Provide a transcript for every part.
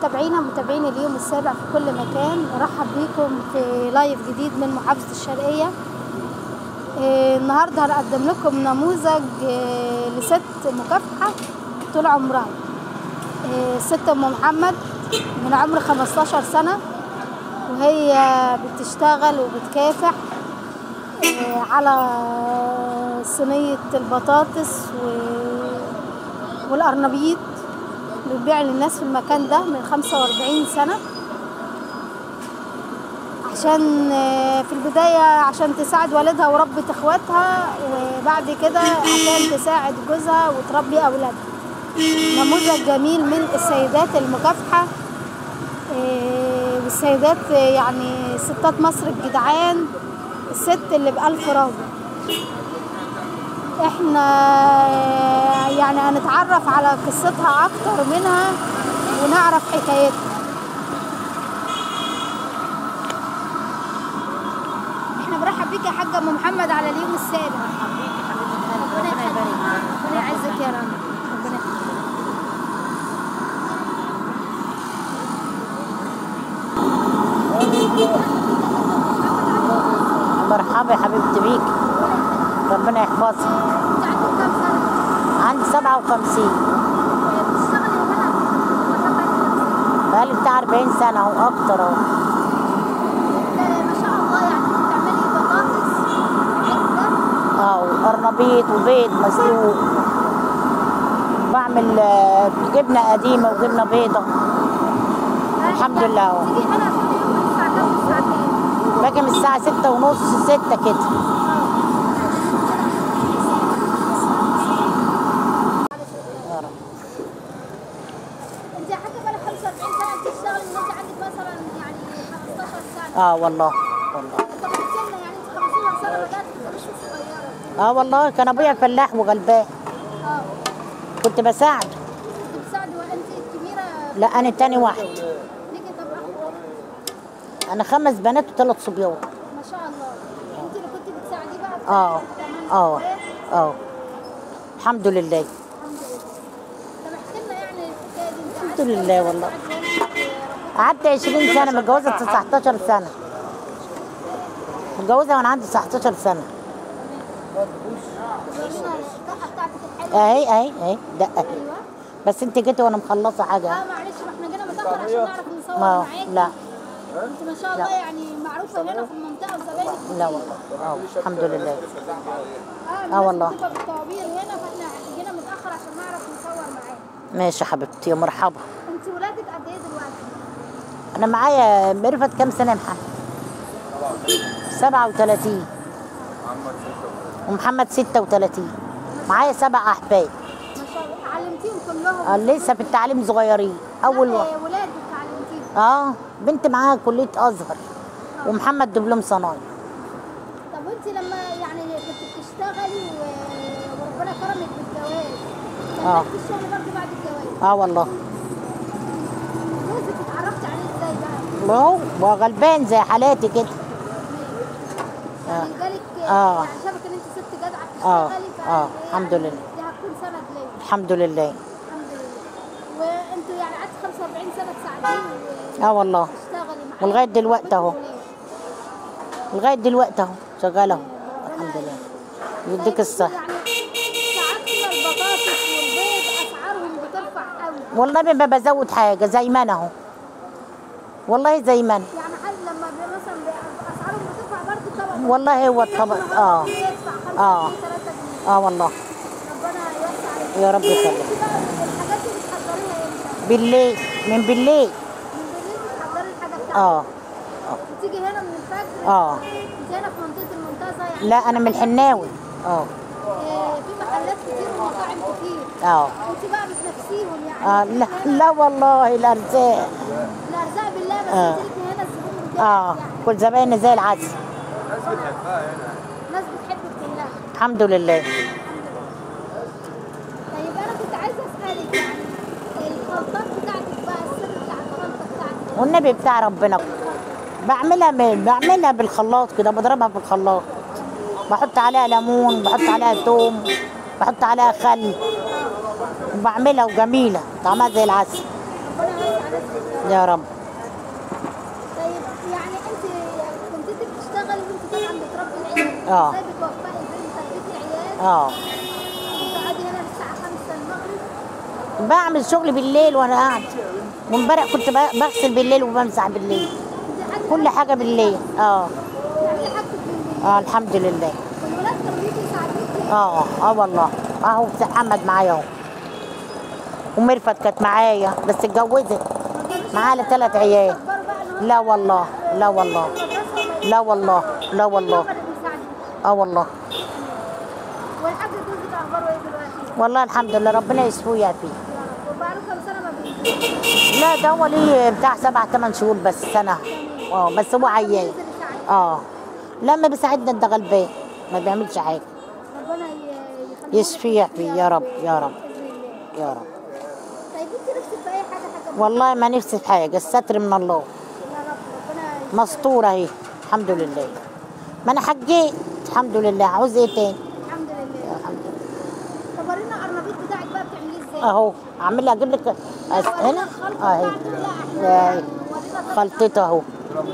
متابعينا متابعين اليوم السابع في كل مكان ارحب بيكم في لايف جديد من محافظه الشرقيه آه، النهارده هنقدم لكم نموذج آه، لست مكافحه طول عمرها آه، الست ام محمد من عمر 15 سنه وهي بتشتغل وبتكافح آه، على صينيه البطاطس و- والقرنبيط بتبيع للناس في المكان ده من 45 سنة عشان آه، في البداية عشان تساعد والدها وربة اخواتها وبعد كده عشان تساعد جوزها وتربي اولادها نموذج جميل من السيدات المكافحة آه، والسيدات آه، يعني ستات مصر الجدعان الست اللي بألف راجل احنا يعني هنتعرف على قصتها اكتر منها ونعرف حكايتها احنا برحب بيك يا حاجه ام محمد على اليوم السابع ربنا يخليك ربنا يعزك يا رب ربنا يخليك مرحبا يا حبيبتي بيك ربنا يحفظك انت عندك كام سنه؟ عندي 57 بتشتغلي ولا لا؟ بقالي بتاع 40 سنة أو أكتر أهو ما شاء الله يعني بتعملي بطاطس عدة أه وقرنبيط وبيض مسلوق بعمل آه، جبنة قديمة وجبنة بيضة الحمد لله أهو تيجي هنا كل يوم من الساعة كام للساعة كام؟ باجي من الساعة ستة ونص ستة كده يا رب. انت يا حاجه بقى 45 سنه بتشتغلي من انت عندك مثلا يعني 15 سنه اه والله والله طب احكي لنا يعني انت 15 سنه بدات مش صغيره اه والله كان ابويا فلاح وغلبان اه كنت بساعد كنت بتساعدي وانت الكبيره لا انا تاني واحد ليكي طب أخ؟ انا خمس بنات وثلاث صبيان ما شاء الله انت اللي كنت بتساعديه بقى في اه تمام اه الأخوات؟ اه الحمد لله الحمد لله طب احكي لنا يعني الحكايه دي انت الحمد قعدت لله كام والله. سنة بعد والدك؟ قعدت 20 سنه متجوزه 19 سنه متجوزه وانا عندي 19 سنه ورينا الشقه بتاعتك الحلوه اهي اهي اهي دقه ايوه بس انت جيتي وانا مخلصه حاجه اه معلش ما احنا جينا متاخر عشان نعرف نصور ما معاكي لا انت ما شاء الله يعني معروفه هنا في المنطقه وزباينك لا والله اه الحمد لله اه آه والله. بتبقى بالطوابير هنا فاحنا جينا متاخر عشان نعرف نصور معاك ماشي يا حبيبتي يا مرحبا انت ولادك قد ايه دلوقتي؟ انا معايا مرفت كام سنه يا محمد 37 ومحمد 36 معايا سبع احفاد ما شاء الله علمتيهم كلهم آه، لسه في التعليم صغيرين اول لا، واحد آه، ولادك علمتيهم اه بنت معاها كليه ازهر ومحمد دبلوم صنايع طب وانت لما يعني كنت بتشتغلي و... وربنا كرمك بالجواز آه. كملتي الشغل برضه بعد الجواز اه والله جوزك اتعرفتي عليه ازاي بقى؟ هو وغلبان زي حالاتي كده يعني جالك آه. يعني شافك ان انت ست جدعه آه. بتشتغلي فقال آه. إيه الحمد يعني لله. دي هتكون سند ليا الحمد لله الحمد لله وانتوا يعني قعدت 45 سنه تساعديه اه والله وتشتغلي معاه ولغاية دلوقتي أهو. وبنت ولاد. لغايه دلوقتي اهو شغاله اهو الحمد لله يديك الصحه يعني ساعات كده البطاطس والبيض اسعارهم بترفع قوي والله ما بزود حاجه زي ما انا اهو والله زي ما انا يعني حد لما بي- مثلا بي- اسعارهم بترفع برضه طبعا والله هو الطبق اه يدفع 5 آه. جنيه 3 جنيه اه والله ربنا يوسع عليك يا رب انت يخليك بقى الحاجات دي بتحضريها امتى؟ بالليل من بالليل من بالليل بتحضري الحاجه بتاعتك اه بتيجي هنا من الفجر اه انت هنا في منطقه المنتزه يعني لا انا من الحناوي اه آه، في محلات كتير ومطاعم كتير اه انت بقى بتنافسيهم يعني اه لا لا والله الارزاق الارزاق بالله بس آه. انت ليكي هنا الزبون بتاعك اه يعني كل زبايني زي العسل ناس بتحبك كلها الحمد لله طيب انا كنت عايزه اسالك يعني الخلطات بتاعتك بقى السر بتاع الخلطه بتاعتك والنبي بتاع ربنا بعملها من بعملها بالخلاط كده بضربها في الخلاط بحط عليها ليمون بحط عليها توم بحط عليها خل وبعملها وجميله طعمها زي العسل ربنا يوسع عليك يا رب طيب يعني انت كنت انت بتشتغلي وانت طبعا بتربي العيال آه. ازاي بتوفقي بين تربيه العيال اه وتقعدي هنا للساعه 5 المغرب بعمل شغل بالليل وانا قاعد وامبارح كنت ب- بغسل بالليل وبمسح بالليل انت عندك كل حاجه بالليل اه تعملي حاجتك بالليل اه الحمد لله والولاد تربيتي ساعدتك اه اه والله اهو محمد معايا اهو ومرفت كانت معايا بس اتجوزت معاها ثلاث عيال اخبار بقى ان هو لا والله لا والله المدرسه لا والله لا والله هو اللي بيساعدك اه والله والحاج جوزك اخباره ايه دلوقتي؟ والله الحمد لله ربنا يشفيه يعافيه وبقاله كام سنه ما بينزلش لا ده هو ليه بتاع سبع ثمان شهور بس سنه اه بس هو عيان ينزل يساعدك اه لما بيساعدنا ده غلبان ما بيعملش حاجه ربنا ي- يخليه يشفيه يعافيه يا رب يا رب بإذن الله. يا رب طيب انت نفسك في اي حاجه حاجه والله ما نفسي في حاجه الستر من الله يا رب ربنا مستوره اهي الحمد لله ما انا حجيت الحمد لله عاوز ايه تاني الحمد لله الحمد لله طب ورينا القرنبيط بتاعك بقى بتعمليه ازاي؟ اهو اعمل لي اجيب لك أس- ورينا هنا الخلطه اهي بتاعته لا احنا اهي ورينا خلطته اهو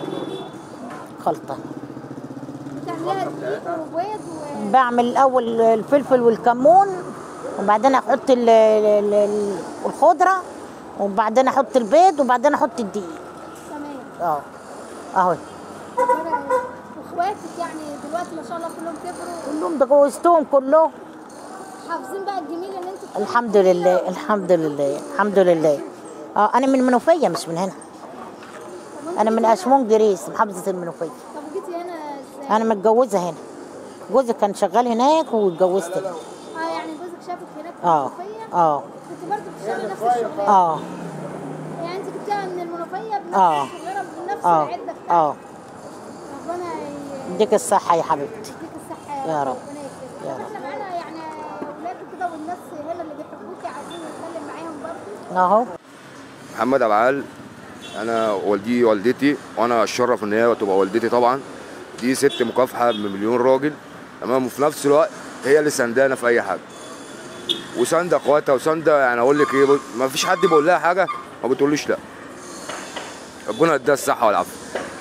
خلطه بتعمليها دقيق وبيض و بعمل الاول الفلفل والكمون وبعدين احط ال- ال- ال- الخضره وبعدين احط البيض وبعدين احط الدقيق تمام اه اهو ربنا واخواتك يعني دلوقتي ما شاء الله كلهم كبروا كلهم ده جوزتهم كلهم حافظين بقى الجميل اللي انتوا الحمد لله الحمد لله الحمد لله اه انا من المنوفيه مش من هنا طب وانت انا من جيتي هنا- اشمون جريس محافظه المنوفيه طب وجيتي هنا ازاي؟ انا متجوزه هنا جوزي كان شغال هناك واتجوزت هنا اه يعني جوزك شافك هناك في اه المنوفيه اه كنت برضه بتشتغلي نفس الشغلانه اه يعني انت جبتيها من المنوفيه بنفس آه. الشغلانه بنفس اه العده بتاعتك اه ربنا ي- يديك الصحه يا حبيبتي يديك الصحه يا رب. ربنا يكرمك يا طب احنا معانا يعني اولاد كده والناس هنا اللي بيحبوكي عايزين نتكلم معاهم برضه اهو محمد عبعال انا والدي والدتي وانا اتشرف ان هي تبقى والدتي طبعا دي ست مكافحه بمليون راجل تمام وفي نفس الوقت هي اللي سندانا في اي حاجه وساندة اخواتها وساندة يعني اقول لك ايه ما فيش حد بيقول لها حاجه ما بتقوليش لا ربنا يديها الصحه والعافيه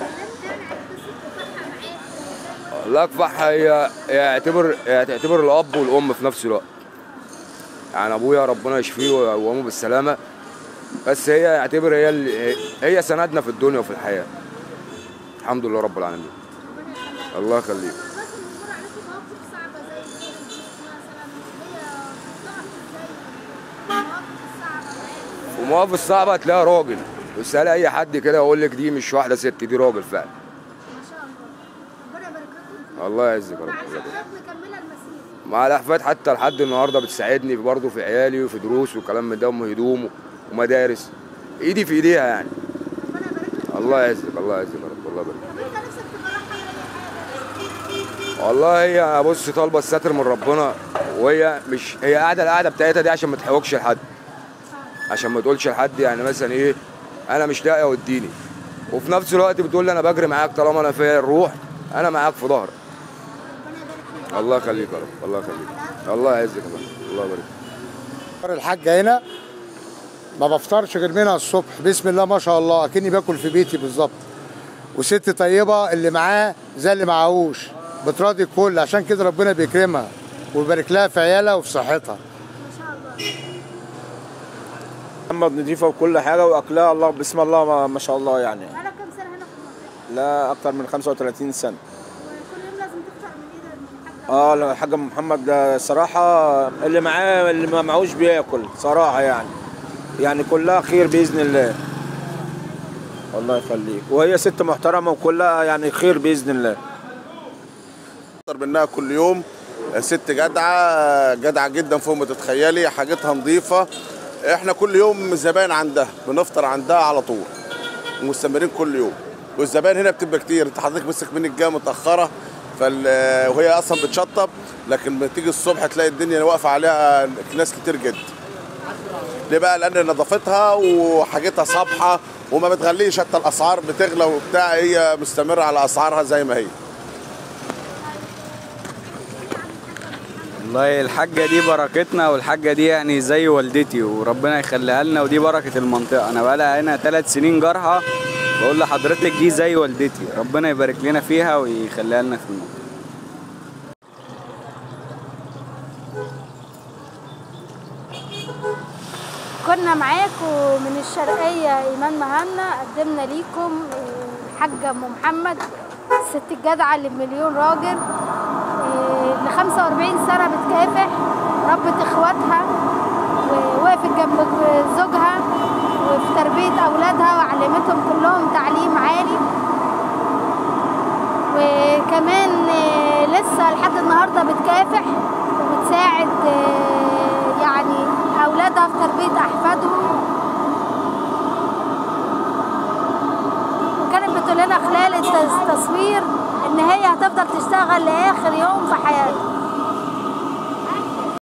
لا كفاحها هي هي اعتبر هي تعتبر الاب والام في نفس الوقت يعني ابويا ربنا يشفيه ويقومه بالسلامه بس هي اعتبر هي اللي هي سندنا في الدنيا وفي الحياه الحمد لله رب العالمين الله يخليك الناس اللي بتمر عليكم مواقف صعبه زي كده مثلا هي بتقف ازاي المواقف الصعبه معاكم ومواقف الصعبه هتلاقيها راجل واسال اي حد كده يقول لك دي مش واحده ست دي راجل فعلا ما شاء الله ربنا يبارك لكم الله يعزك يا رب مع الله يبارك. الحفلات مكمله المسير مع الاحفاد حتى لحد النهارده بتساعدني برضه في عيالي وفي دروس وكلام من ده وهدوم ومدارس ايدي في ايديها يعني ربنا يبارك لكم الله يعزك الله يعزك يا رب الله يبارك طب انت نفسك تفرحها باي حاجه والله هي بص طالبه الستر من ربنا وهي مش هي قاعده القعده بتاعتها دي عشان ما تحوكش لحد عشان ما تقولش لحد يعني مثلا ايه انا مش لاقيه وديني وفي نفس الوقت بتقول لي انا بجري معاك طالما انا فيا الروح انا معاك في ظهرك ربنا يبارك فيك الله يخليك يا رب الله يخليك الله يعزك يا فندم. الله يبارك بفطر الحاجة هنا ما بفطرش غير منها الصبح بسم الله ما شاء الله اكني باكل في بيتي بالظبط وست طيبة اللي معاه زي اللي معاهوش بتراضي الكل عشان كده ربنا بيكرمها ويبارك لها في عيالها وفي صحتها ما شاء الله محمد نضيفة وكل حاجة وأكلها الله بسم الله ما, ما شاء الله يعني بقالك كام سنه هنا في المنطقه لا أكتر من 35 سنة وكل يوم لازم تفطر من ايد الحاج اه لا، الحاج محمد ده صراحة اللي معاه اللي ما معهوش بياكل صراحة يعني يعني كلها خير بإذن الله الله يخليك وهي ست محترمة وكلها يعني خير بإذن الله اكتر منها كل يوم ست جدعه جدعه جدا فوق ما تتخيلي حاجتها نظيفه احنا كل يوم زباين عندها بنفطر عندها على طول مستمرين كل يوم والزباين هنا بتبقى كتير انت حضرتك مسك منك جايه متاخره فال... وهي اصلا بتشطب لكن لما تيجي الصبح تلاقي الدنيا واقفه عليها ناس كتير جدا ليه بقى لان نظافتها وحاجتها صابحه وما بتغليش حتى الاسعار بتغلى وبتاع هي مستمره على اسعارها زي ما هي والله الحاجة دي بركتنا والحاجة دي يعني زي والدتي وربنا يخليها لنا ودي بركة المنطقة أنا بقالها هنا ثلاث سنين جارها بقول لحضرتك دي زي والدتي ربنا يبارك لنا فيها ويخليها لنا في المنطقة كنا معاكم من الشرقية إيمان مهنا قدمنا ليكم الحاجة أم محمد الست الجدعة اللي بمليون راجل اللي 45 سنة بتكافح ربت إخواتها ووقفت جنب زوجها وفي تربية أولادها وعلمتهم كلهم تعليم عالي وكمان آه، لسه لحد النهارده بتكافح وبتساعد آه، يعني اولادها في تربيه احفادهم وكانت بتقول لنا خلال التصوير ان هي هتفضل تشتغل لاخر يوم في حياتها